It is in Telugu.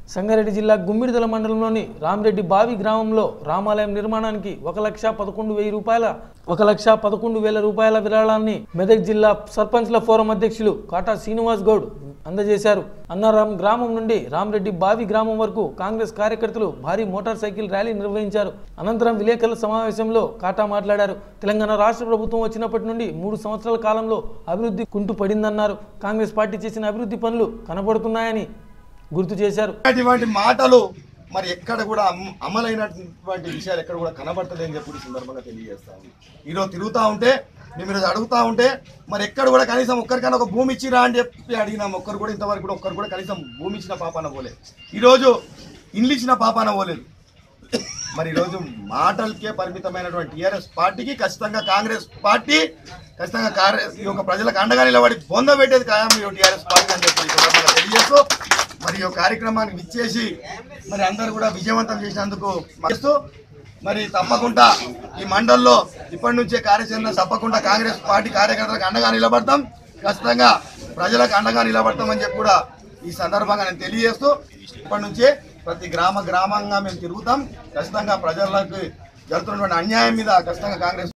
సంగారెడ్డి జిల్లా గుమ్మిడిదల మండలంలోని రామరెడ్డి బావి గ్రామంలో రామాలయం నిర్మాణానికి ఒక లక్ష పదకొండు వెయ్యి రూపాయల ఒక లక్ష పదకొండు వేల రూపాయల విరాళాన్ని మెదక్ జిల్లా సర్పంచ్ల ఫోరం అధ్యక్షులు కాటా శ్రీనివాస్ గౌడ్ అందజేశారు అన్నారం గ్రామం నుండి రామరెడ్డి బావి గ్రామం వరకు కాంగ్రెస్ కార్యకర్తలు భారీ మోటార్ సైకిల్ ర్యాలీ నిర్వహించారు అనంతరం విలేకరుల సమావేశంలో కాటా మాట్లాడారు తెలంగాణ రాష్ట్ర ప్రభుత్వం వచ్చినప్పటి నుండి మూడు సంవత్సరాల కాలంలో అభివృద్ధి కుంటు పడిందన్నారు కాంగ్రెస్ పార్టీ చేసిన అభివృద్ధి పనులు కనబడుతున్నాయని గుర్తు చేశారు ఇటువంటి మాటలు మరి ఎక్కడ కూడా అమ్- అమలైనటువంటి విషయాలు ఎక్కడ కూడా కనబడతలేని చెప్పి ఈ సందర్భంగా తెలియజేస్తాను ఈరోజు తిరుగుతూ ఉంటే మేము ఈరోజు అడుగుతా ఉంటే మరి ఎక్కడ కూడా కనీసం ఒక్కరికైనా ఒక భూమి ఇచ్చిరా అని చెప్పి అడిగినాం ఒక్కరు కూడా ఇంతవరకు కూడా ఒక్కరు కూడా కనీసం భూమి ఇచ్చిన పాపాన పోలేదు ఈరోజు ఇండ్లు ఇచ్చిన పాపాన పోలేదు మరి ఈరోజు మాటలకే పరిమితమైనటువంటి టీఆర్ఎస్ పార్టీకి ఖచ్చితంగా కాంగ్రెస్ పార్టీ ఖచ్చితంగా కాంగ్రెస్ ఈ యొక్క ప్రజలకు అండగా నిలబడి బొంద పెట్టేది ఖాయం ఈ టీఆర్ఎస్ పార్టీ అని చెప్పి ఈ సందర్భంగా తెలియజేస్తూ మరి ఈ యొక్క కార్యక్రమాన్ని విచ్చేసి మరి అందరూ కూడా విజయవంతం చేసినందుకు చేస్తూ మరి తప్పకుండా ఈ మండల్లో ఇప్పటి నుంచే కార్యాచరణ తప్పకుండా కాంగ్రెస్ పార్టీ కార్యకర్తలకు అండగా నిలబడతాం ఖచ్చితంగా ప్రజలకు అండగా నిలబడతామని చెప్పి కూడా ఈ సందర్భంగా నేను తెలియజేస్తూ ఇప్పటి నుంచే ప్రతి గ్రామ గ్రామంగా మేము తిరుగుతాం ఖచ్చితంగా ప్రజలకు జరుగుతున్నటువంటి అన్యాయం మీద ఖచ్చితంగా కాంగ్రెస్